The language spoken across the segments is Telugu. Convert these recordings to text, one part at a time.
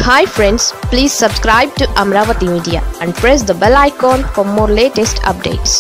hi friends please subscribe to Amaravati media and press the bell icon for more latest updates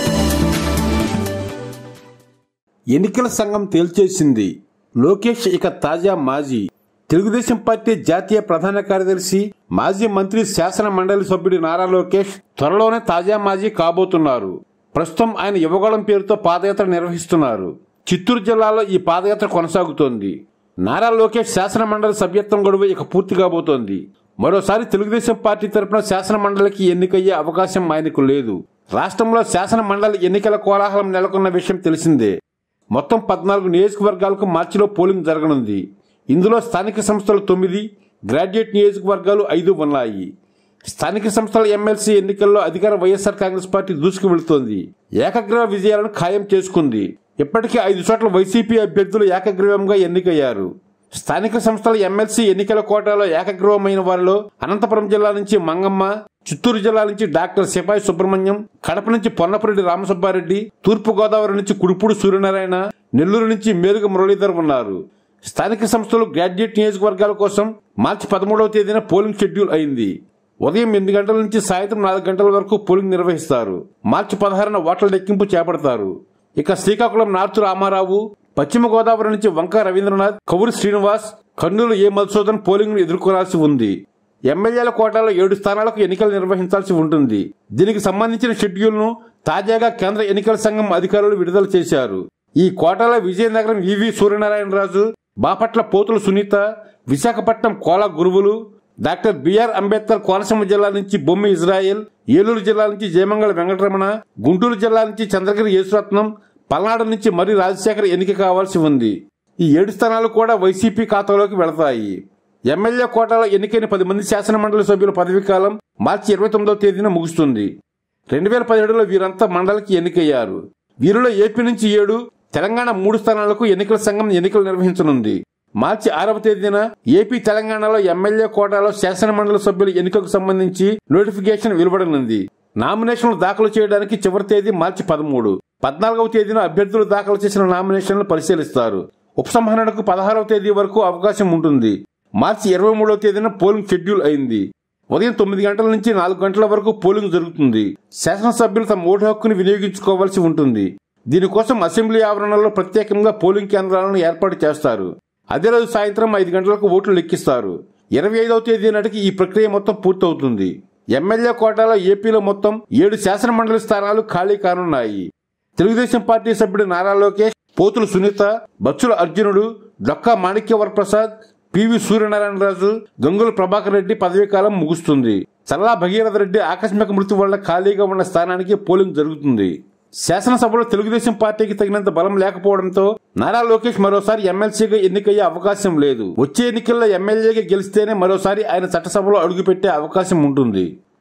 ఎన్నికల సంఘం తేల్చేసింది లోకేష్ ఇక తాజా మాజీ తెలుగుదేశం పార్టీ జాతీయ ప్రధాన కార్యదర్శి మాజీ మంత్రి శాసన మండలి సభ్యుడు నారా లోకేష్ త్వరలోనే తాజా మాజీ కాబోతున్నారు ప్రస్తుతం ఆయన యువగళం పేరుతో పాదయాత్ర నిర్వహిస్తున్నారు చిత్తూరు జిల్లాలో ఈ పాదయాత్ర కొనసాగుతోంది నారా లోకేష్ శాసన మండలి సభ్యత్వం గడువు ఇక పూర్తి కాబోతోంది మరోసారి తెలుగుదేశం పార్టీ తరపున శాసన మండలికి ఎన్నికయ్యే అవకాశం ఆయనకు లేదు రాష్ట్రంలో శాసన మండలి ఎన్నికల కోలాహలం నెలకొన్న విషయం తెలిసిందే మొత్తం పద్నాలుగు నియోజకవర్గాలకు మార్చిలో పోలింగ్ జరగనుంది ఇందులో స్థానిక సంస్థలు తొమ్మిది గ్రాడ్యుయేట్ నియోజకవర్గాలు ఐదు ఉన్నాయి స్థానిక సంస్థల ఎమ్మెల్సీ ఎన్నికల్లో అధికార వైఎస్ఆర్ కాంగ్రెస్ పార్టీ దూసుకు వెళుతోంది ఏకగ్రీవ విజయాలను ఖాయం చేసుకుంది ఇప్పటికే ఐదు చోట్ల వైసీపీ అభ్యర్థులు ఏకగ్రీవంగా ఎన్నికయ్యారు స్థానిక సంస్థల ఎమ్మెల్సీ ఎన్నికల కోటాలో ఏకగ్రీవమైన వారిలో అనంతపురం జిల్లా నుంచి మంగమ్మ చిత్తూరు జిల్లా నుంచి డాక్టర్ సిపాయి సుబ్రహ్మణ్యం కడప నుంచి పొన్నపరెడ్డి రామసుబ్బారెడ్డి తూర్పు గోదావరి నుంచి కుడుపూడి సూర్యనారాయణ నెల్లూరు నుంచి మేలుగ మురళీధర్ ఉన్నారు స్థానిక సంస్థలు గ్రాడ్యుయేట్ నియోజకవర్గాల కోసం మార్చి పదమూడవ తేదీన పోలింగ్ షెడ్యూల్ అయింది ఉదయం ఎనిమిది గంటల నుంచి సాయంత్రం నాలుగు గంటల వరకు పోలింగ్ నిర్వహిస్తారు మార్చి పదహారున ఓట్ల లెక్కింపు చేపడతారు ఇక శ్రీకాకుళం నార్తు రామారావు పశ్చిమ గోదావరి నుంచి వంక రవీంద్రనాథ్ కవురు శ్రీనివాస్ కర్నూలు ఏ మధుసూదన్ పోలింగ్ ను ఎదుర్కోవాల్సి ఉంది ఎమ్మెల్యేల కోటాలో ఏడు స్థానాలకు ఎన్నికలు నిర్వహించాల్సి ఉంటుంది దీనికి సంబంధించిన షెడ్యూల్ ను తాజాగా కేంద్ర ఎన్నికల సంఘం అధికారులు విడుదల చేశారు ఈ కోటాలో విజయనగరం వివి సూర్యనారాయణరాజు బాపట్ల పోతుల సునీత విశాఖపట్నం కోల గురువులు డాక్టర్ బిఆర్ అంబేద్కర్ కోనసీమ జిల్లా నుంచి బొమ్మి ఇజ్రాయెల్ ఏలూరు జిల్లా నుంచి జయమంగళ వెంకటరమణ గుంటూరు జిల్లా నుంచి చంద్రగిరి యేసురత్నం పల్నాడు నుంచి మరి రాజశేఖర్ ఎన్నిక కావాల్సి ఉంది ఈ ఏడు స్థానాలు కూడా వైసీపీ ఖాతాలోకి వెళతాయి ఎమ్మెల్యే కోటాలో ఎన్నికైన పది మంది శాసనమండలి సభ్యుల పదవీ కాలం మార్చి ఇరవై తొమ్మిదవ తేదీన ముగుస్తుంది రెండు వేల పదిహేడులో వీరంతా మండలికి ఎన్నికయ్యారు వీరిలో ఏపీ నుంచి ఏడు తెలంగాణ మూడు స్థానాలకు ఎన్నికల సంఘం ఎన్నికలు నిర్వహించనుంది మార్చి ఆరవ తేదీన ఏపీ తెలంగాణలో ఎమ్మెల్యే కోటాలో శాసనమండలి సభ్యుల ఎన్నికకు సంబంధించి నోటిఫికేషన్ వెలువడనుంది నామినేషన్లు దాఖలు చేయడానికి చివరి తేదీ మార్చి పదమూడు పద్నాలుగవ తేదీన అభ్యర్థులు దాఖలు చేసిన నామినేషన్లు పరిశీలిస్తారు ఉపసంహరణకు పదహారవ తేదీ వరకు అవకాశం ఉంటుంది మార్చి ఇరవై మూడవ తేదీన పోలింగ్ షెడ్యూల్ అయింది ఉదయం తొమ్మిది గంటల నుంచి నాలుగు గంటల వరకు పోలింగ్ జరుగుతుంది శాసనసభ్యులు తమ ఓటు హక్కును వినియోగించుకోవాల్సి ఉంటుంది దీనికోసం అసెంబ్లీ ఆవరణలో ప్రత్యేకంగా పోలింగ్ కేంద్రాలను ఏర్పాటు చేస్తారు అదే రోజు సాయంత్రం ఐదు గంటలకు ఓట్లు లెక్కిస్తారు ఇరవై ఐదవ తేదీ నాటికి ఈ ప్రక్రియ మొత్తం పూర్తవుతుంది ఎమ్మెల్యే కోటాలో ఏపీలో మొత్తం ఏడు శాసనమండలి స్థానాలు ఖాళీ కానున్నాయి తెలుగుదేశం పార్టీ సభ్యుడు నారా లోకేష్ పోతుల సునీత బచ్చుల అర్జునుడు డొక్కా మాణిక్యవర ప్రసాద్ పివి సూర్యనారాయణరాజు గంగుల ప్రభాకర్ రెడ్డి పదవీ కాలం ముగుస్తుంది చల్లా భగీరథ రెడ్డి ఆకస్మిక మృతి వల్ల ఖాళీగా ఉన్న స్థానానికి పోలింగ్ జరుగుతుంది శాసనసభలో తెలుగుదేశం పార్టీకి తగినంత బలం లేకపోవడంతో నారా లోకేష్ మరోసారి ఎమ్మెల్సీగా ఎన్నికయ్యే అవకాశం లేదు వచ్చే ఎన్నికల్లో ఎమ్మెల్యేగా గెలిస్తేనే మరోసారి ఆయన చట్టసభలో అడుగుపెట్టే అవకాశం ఉంటుంది